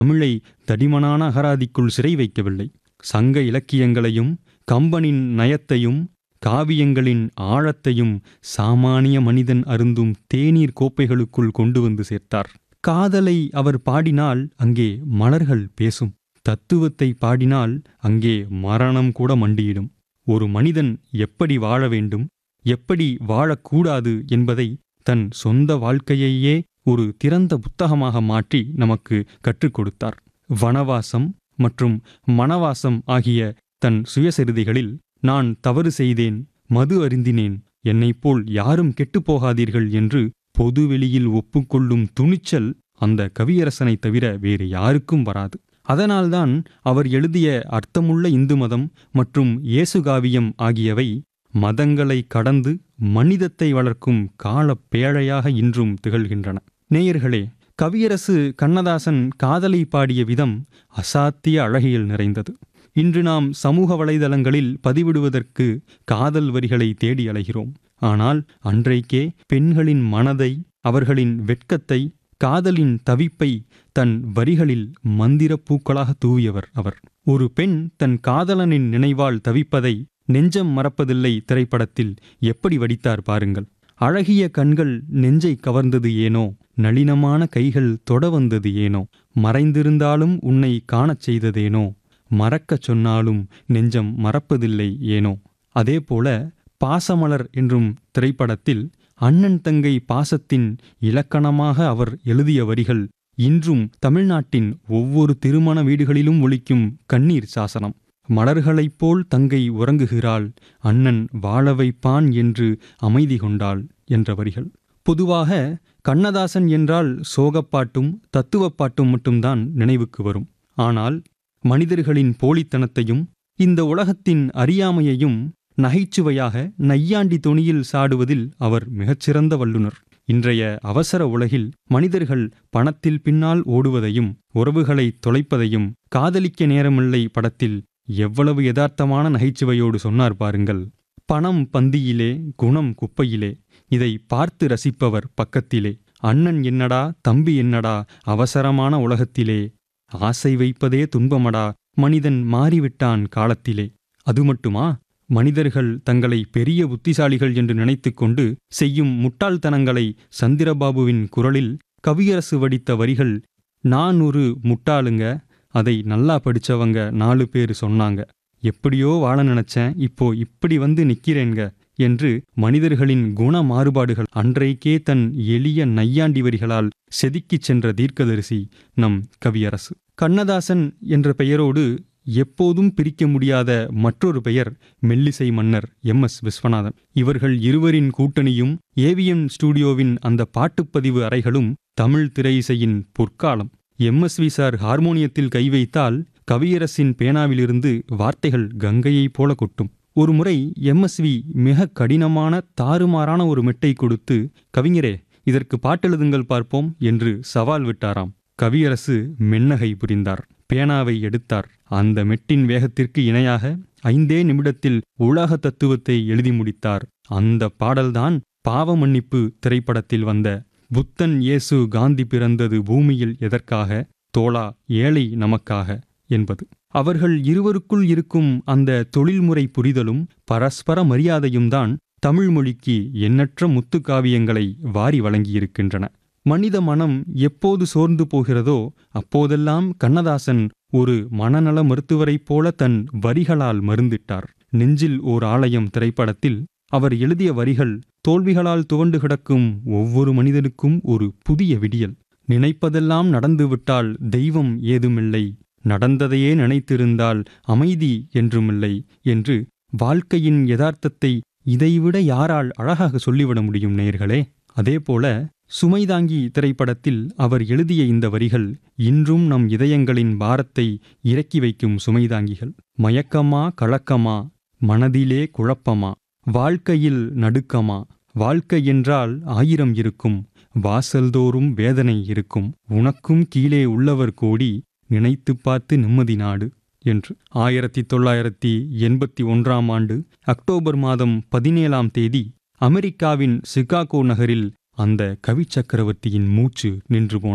தமிழை தடிமனான அகராதிக்குள் சிறை வைக்கவில்லை சங்க இலக்கியங்களையும் கம்பனின் நயத்தையும் காவியங்களின் ஆழத்தையும் சாமானிய மனிதன் அருந்தும் தேநீர் கோப்பைகளுக்குள் கொண்டு வந்து சேர்த்தார் காதலை அவர் பாடினால் அங்கே மலர்கள் பேசும் தத்துவத்தை பாடினால் அங்கே மரணம் கூட மண்டியிடும் ஒரு மனிதன் எப்படி வாழ வேண்டும் எப்படி வாழக்கூடாது என்பதை தன் சொந்த வாழ்க்கையையே ஒரு திறந்த புத்தகமாக மாற்றி நமக்கு கற்றுக் கொடுத்தார் வனவாசம் மற்றும் மணவாசம் ஆகிய தன் சுயசரிதைகளில் நான் தவறு செய்தேன் மது அருந்தினேன் என்னைப் போல் யாரும் கெட்டுப் போகாதீர்கள் என்று பொதுவெளியில் ஒப்புக்கொள்ளும் துணிச்சல் அந்த கவியரசனைத் தவிர வேறு யாருக்கும் வராது அதனால்தான் அவர் எழுதிய அர்த்தமுள்ள இந்து மதம் மற்றும் இயேசுகாவியம் ஆகியவை மதங்களை கடந்து மனிதத்தை வளர்க்கும் காலப் பேழையாக இன்றும் திகழ்கின்றன நேயர்களே கவியரசு கண்ணதாசன் காதலை பாடிய விதம் அசாத்திய அழகியல் நிறைந்தது இன்று நாம் சமூக வலைதளங்களில் பதிவிடுவதற்கு காதல் வரிகளை தேடி அலைகிறோம் ஆனால் அன்றைக்கே பெண்களின் மனதை அவர்களின் வெட்கத்தை காதலின் தவிப்பை தன் வரிகளில் மந்திரப் பூக்களாக தூவியவர் அவர் ஒரு பெண் தன் காதலனின் நினைவால் தவிப்பதை நெஞ்சம் மறப்பதில்லை திரைப்படத்தில் எப்படி வடித்தார் பாருங்கள் அழகிய கண்கள் நெஞ்சை கவர்ந்தது ஏனோ நளினமான கைகள் தொட வந்தது ஏனோ மறைந்திருந்தாலும் உன்னை காணச் செய்ததேனோ மறக்கச் சொன்னாலும் நெஞ்சம் மறப்பதில்லை ஏனோ அதேபோல பாசமலர் என்றும் திரைப்படத்தில் அண்ணன் தங்கை பாசத்தின் இலக்கணமாக அவர் எழுதிய வரிகள் இன்றும் தமிழ்நாட்டின் ஒவ்வொரு திருமண வீடுகளிலும் ஒலிக்கும் கண்ணீர் சாசனம் மலர்களைப் போல் தங்கை உறங்குகிறாள் அண்ணன் வாழ வைப்பான் என்று அமைதி கொண்டாள் என்ற வரிகள் பொதுவாக கண்ணதாசன் என்றால் சோகப்பாட்டும் தத்துவப்பாட்டும் மட்டும்தான் நினைவுக்கு வரும் ஆனால் மனிதர்களின் போலித்தனத்தையும் இந்த உலகத்தின் அறியாமையையும் நகைச்சுவையாக நையாண்டி தொனியில் சாடுவதில் அவர் மிகச்சிறந்த வல்லுனர் இன்றைய அவசர உலகில் மனிதர்கள் பணத்தில் பின்னால் ஓடுவதையும் உறவுகளை தொலைப்பதையும் காதலிக்க நேரமில்லை படத்தில் எவ்வளவு யதார்த்தமான நகைச்சுவையோடு சொன்னார் பாருங்கள் பணம் பந்தியிலே குணம் குப்பையிலே இதை பார்த்து ரசிப்பவர் பக்கத்திலே அண்ணன் என்னடா தம்பி என்னடா அவசரமான உலகத்திலே ஆசை வைப்பதே துன்பமடா மனிதன் மாறிவிட்டான் காலத்திலே அது மட்டுமா மனிதர்கள் தங்களை பெரிய புத்திசாலிகள் என்று நினைத்துக்கொண்டு செய்யும் முட்டாள்தனங்களை சந்திரபாபுவின் குரலில் கவியரசு வடித்த வரிகள் நான் ஒரு முட்டாளுங்க அதை நல்லா படிச்சவங்க நாலு பேர் சொன்னாங்க எப்படியோ வாழ நினைச்சேன் இப்போ இப்படி வந்து நிக்கிறேங்க என்று மனிதர்களின் குண மாறுபாடுகள் அன்றைக்கே தன் எளிய நையாண்டி வரிகளால் செதுக்கிச் சென்ற தீர்க்கதரிசி நம் கவியரசு கண்ணதாசன் என்ற பெயரோடு எப்போதும் பிரிக்க முடியாத மற்றொரு பெயர் மெல்லிசை மன்னர் எம் எஸ் விஸ்வநாதன் இவர்கள் இருவரின் கூட்டணியும் ஏவிஎம் ஸ்டூடியோவின் அந்த பாட்டுப்பதிவு அறைகளும் தமிழ் திரையிசையின் பொற்காலம் எம்எஸ்வி சார் ஹார்மோனியத்தில் கை வைத்தால் கவியரசின் பேனாவிலிருந்து வார்த்தைகள் கங்கையைப் போல கொட்டும் ஒருமுறை எம்எஸ்வி மிக கடினமான தாறுமாறான ஒரு மெட்டை கொடுத்து கவிஞரே இதற்கு பாட்டெழுதுங்கள் பார்ப்போம் என்று சவால் விட்டாராம் கவியரசு மென்னகை புரிந்தார் பேனாவை எடுத்தார் அந்த மெட்டின் வேகத்திற்கு இணையாக ஐந்தே நிமிடத்தில் உலக தத்துவத்தை எழுதி முடித்தார் அந்த பாடல்தான் பாவ மன்னிப்பு திரைப்படத்தில் வந்த புத்தன் இயேசு காந்தி பிறந்தது பூமியில் எதற்காக தோளா ஏழை நமக்காக என்பது அவர்கள் இருவருக்குள் இருக்கும் அந்த தொழில்முறை புரிதலும் பரஸ்பர மரியாதையும் தான் தமிழ் மொழிக்கு எண்ணற்ற முத்துக்காவியங்களை வாரி வழங்கியிருக்கின்றன மனித மனம் எப்போது சோர்ந்து போகிறதோ அப்போதெல்லாம் கண்ணதாசன் ஒரு மனநல மருத்துவரைப் போல தன் வரிகளால் மருந்திட்டார் நெஞ்சில் ஓர் ஆலயம் திரைப்படத்தில் அவர் எழுதிய வரிகள் தோல்விகளால் துவண்டு கிடக்கும் ஒவ்வொரு மனிதனுக்கும் ஒரு புதிய விடியல் நினைப்பதெல்லாம் நடந்துவிட்டால் தெய்வம் ஏதுமில்லை நடந்ததையே நினைத்திருந்தால் அமைதி என்றுமில்லை என்று வாழ்க்கையின் யதார்த்தத்தை இதைவிட யாரால் அழகாக சொல்லிவிட முடியும் நேர்களே அதேபோல சுமைதாங்கி திரைப்படத்தில் அவர் எழுதிய இந்த வரிகள் இன்றும் நம் இதயங்களின் பாரத்தை இறக்கி வைக்கும் சுமைதாங்கிகள் மயக்கமா கலக்கமா மனதிலே குழப்பமா வாழ்க்கையில் நடுக்கமா வாழ்க்கை என்றால் ஆயிரம் இருக்கும் வாசல்தோறும் வேதனை இருக்கும் உனக்கும் கீழே உள்ளவர் கோடி நினைத்துப் பார்த்து நிம்மதி நாடு என்று ஆயிரத்தி தொள்ளாயிரத்தி எண்பத்தி ஒன்றாம் ஆண்டு அக்டோபர் மாதம் பதினேழாம் தேதி அமெரிக்காவின் சிகாகோ நகரில் அந்த கவி சக்கரவர்த்தியின் மூச்சு நின்று போனது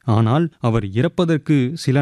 ஆனால் அவர் இறப்பதற்கு சில